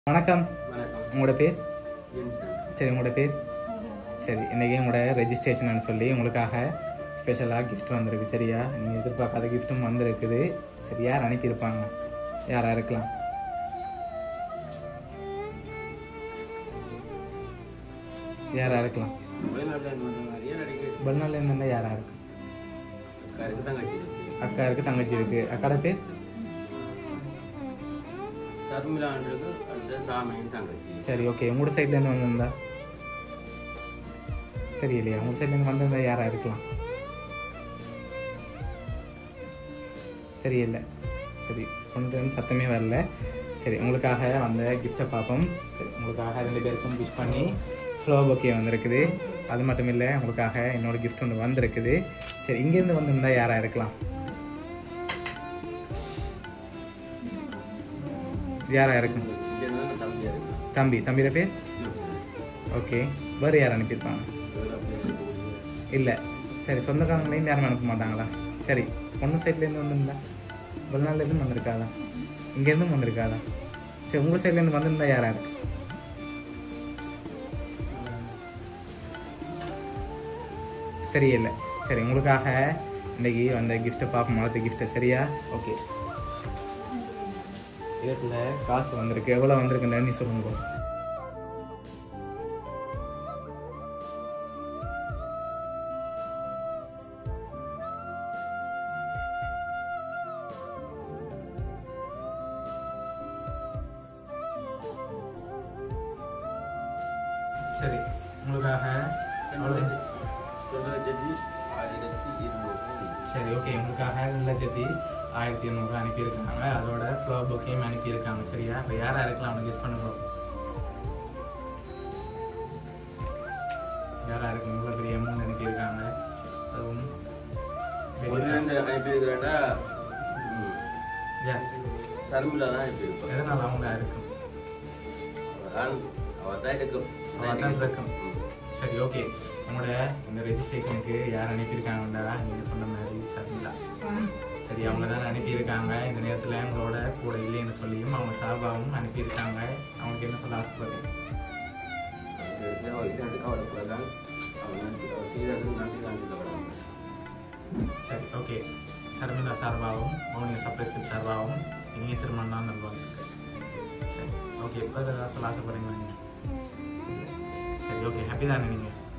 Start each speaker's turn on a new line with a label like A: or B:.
A: வணக்கம்
B: வணக்கம்
A: உங்களோட பேர்
B: ஜென்சன்
A: சரி உங்களோட பேர் சரி இன்றைக்கி உங்களோட ரெஜிஸ்ட்ரேஷன் சொல்லி உங்களுக்காக ஸ்பெஷலாக கிஃப்ட் வந்திருக்கு சரியா நீங்கள் எதிர்பார்க்காத கிஃப்ட்டும் வந்திருக்குது சரி யார் அனுப்பியிருப்பாங்க யாராக இருக்கலாம் யாராக இருக்கலாம்
B: வெளிநாட்டில் இருந்து வந்த மாதிரியே நடிக்க
A: வெளிநாட்டில் இருந்தால் யாராக இருக்கு
B: அக்காருக்கு தான் கட்டியிருக்கு
A: அக்கா இருக்கு தங்கச்சி இருக்கு அக்காட பேர்
B: சர்மிலான்றது அடுத்த சாமியின் தங்கச்சி
A: சரி ஓகே உங்களோட சைட்லேருந்து வந்திருந்தா தெரியலையா உங்கள் சைட்லேருந்து வந்திருந்தா யாராக இருக்கலாம் தெரியல சரி கொண்டு வந்து சத்தமே வரல சரி உங்களுக்காக வந்த கிஃப்ட்டை பார்ப்போம் சரி உங்களுக்காக ரெண்டு பேருக்கும் விஷ் பண்ணி ஃப்ளோ பொக்கே வந்திருக்குது அது மட்டும் இல்லை உங்களுக்காக என்னோட கிஃப்ட் ஒன்று வந்திருக்குது சரி இங்கேருந்து வந்திருந்தா யாராக இருக்கலாம் யாராக இருக்கும்
B: இங்கே இருந்தால் தம்பியாக இருக்கு
A: தம்பி தம்பியோட பேர் ஓகே வேறு யார் அனுப்பியிருப்பாங்க இல்லை சரி சொந்தக்காரங்களையும் யாரும் அனுப்ப மாட்டாங்களா சரி பொண்ணு சைட்லேருந்து வந்திருந்தா வெளிநாள்லேருந்து வந்திருக்காதா இங்கேருந்தும் வந்திருக்காதா சரி உங்கள் சைட்லேருந்து வந்திருந்தா யாரா இருக்கு தெரியல சரி உங்களுக்காக இன்னைக்கு வந்த கிஃப்ட்டை பார்ப்போம் மலத்து கிஃப்ட்டை சரியா ஓகே இதில் காசு வந்திருக்கு எவ்வளோ வந்திருக்குன்னு நீ சொல்லுங்க சரி உங்களுக்காக எவ்வளோ
B: ரெண்டு லட்சத்தி ஆயிரத்தி இருநூறு
A: சரி ஓகே உங்களுக்காக ரெண்டு லட்சத்தி ஆயிரத்தி இரநூறு அனுப்பியிருக்காங்க அதோட ஃப்ளோ புக்கையும் அனுப்பியிருக்காங்க சரியா இப்போ யாராக இருக்கலாம் அவனை கெஸ் பண்ணுங்க யாராக இருக்கு இவ்வளோ பெரிய அமௌண்ட் அனுப்பியிருக்காங்க அதுவும் பெரிய
B: ஒன்றிலிருந்து அனுப்பியிருக்கிறேன்டா
A: Yeah.
B: சர்மிலா தான் அனுப்பியிருப்பேன்
A: எதனால் அவங்களா இருக்கும்
B: அவள் அவள் தான் இருக்கும்
A: அவள் தான் இருக்கும் சரி ஓகே உங்களோட இந்த ரெஜிஸ்ட்ரேஷனுக்கு யார் அனுப்பியிருக்காங்கடா நீங்கள் சொன்ன மாதிரி சர்மிளா சரி அவங்க தான் அனுப்பியிருக்காங்க இந்த நேரத்தில் உங்களோட கூட இல்லைன்னு சொல்லியும் அவங்க சார்பாகவும் அனுப்பியிருக்காங்க அவங்களுக்கு என்ன சொல்ல ஆசைப்படுறீங்க
B: கவலைப்படலாம் அவள் நன்றி அவள் செய்தது நன்றி நன்றி கவலை
A: சரி ஓகே சர்மிளா சார்பாகவும் மௌனிய சப்ரைஸ்கிரிப் சார்பாகவும் இனிய திருமணம் தான் நல்வாழ்த்துக்கள் சரி ஓகே இப்போ ஏதாவது சொல்ல ஆசைப்படுறீங்களா நீங்கள் சரி ஓகே ஹாப்பி தானே நீங்கள்